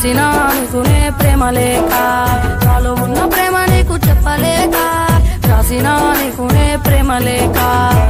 రాసిన నీకునే ప్రేమ లేక నాలో ఉన్న ప్రేమ నీకు చెప్పలేక రాసిన నీకునే ప్రేమ లేక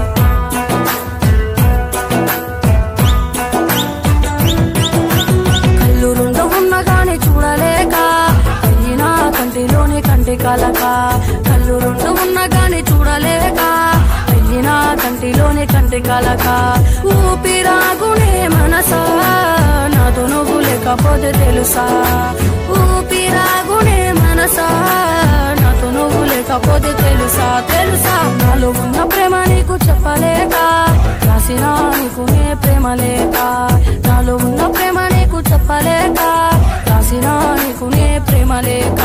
కళ్ళు రెండు ఉన్న గాని చూడలేక అయిన కంటిలోని కంటి కలక కళ్ళు రెండు ఉన్న గాని చూడలేక అయిన కంటిలోని కంటి కలక ఊపిరాగునే మనసా నాతో నువ్వు లేకపోతే తెలుసా ఊపిరాగునే మనసా నాతో నువ్వు లేకపోతే తెలుసా తెలుసా నాలో ఉన్న ప్రేమ నీకు చెప్పలేక రాసిన నీకునే ప్రేమ లేక నాలో ఉన్న ప్రేమ నీకు చెప్పలేక రాసిన నీకునే ప్రేమ లేక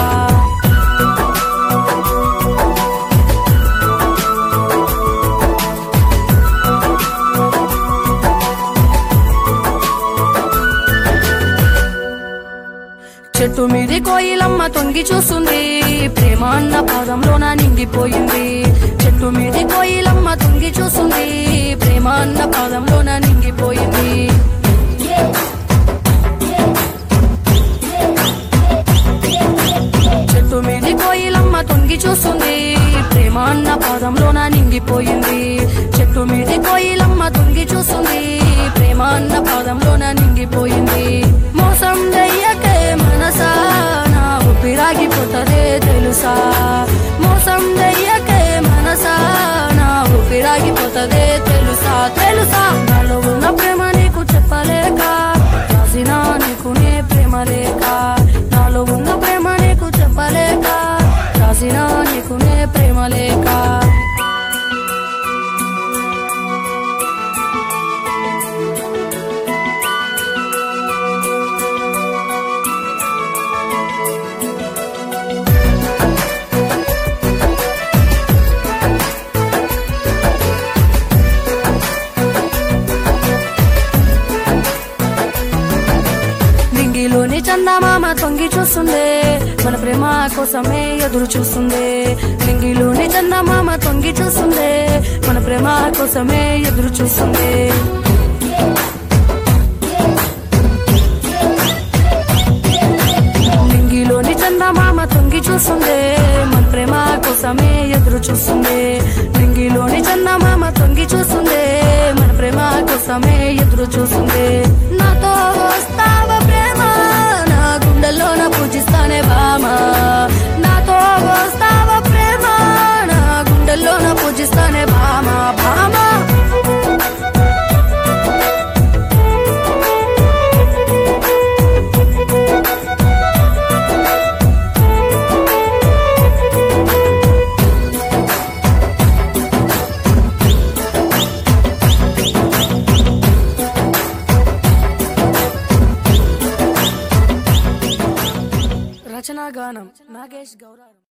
చెట్టు మీది కోయిలమ్మ తొంగి చూస్తుంది ప్రేమ అన్న పాదంలోన నింగిపోయింది చెట్టు మీది కోయిలమ్మ తొంగి చూస్తుంది ప్రేమ అన్న పాదంలోన నింగిపోయింది చెట్టు మీది కోయిలమ్మ తొంగి చూస్తుంది ప్రేమ అన్న పాదంలోన నింగిపోయింది చెట్టు మీది కోయిలమ్మ తొంగి చూస్తుంది ప్రేమ అన్న పాదంలోన నింగిపోయింది మోసం చెయ్యకే మనసా నా ఊపిరాగిపోతదే తెలుసా మోసం చెయ్యకే మనసా నా ఊపిరాగిపోతదే తెలుసా తెలుసా నాలో ఉన్న ప్రేమ నీకు చెప్పలేక రాసిన నీకునే ప్రేమ లేక నాలో ఉన్న ప్రేమ నీకు చెప్పలేక రాసిన నీకునే ప్రేమ లేక నింగిలోని చందమామ తొంగి చూస్తుందే మన ప్రేమ కోసమే ఎదురు చూస్తుందే నింగిలోని చందమామ తొంగి చూస్తుందే మన ప్రేమ కోసమే ఎదురు చూస్తుందే నింగిలోని చందమామ తొంగి చూస్తుందే మన ప్రేమ కోసమే ఎదురు చూస్తుందే నింగిలోని చందమామ తొంగి చూస్తుందే మన ప్రేమ కోసమే ఎదురు చూస్తుందే నాతో వస్తావ ప్రేమ నా గుండెల్లోన పూజిస్తానే బామ నాతో వస్తావ ప్రేమ నా గుండెల్లోన పూజిస్తానే బామ బామ రచనా గానం నాగేష్ గౌరవ్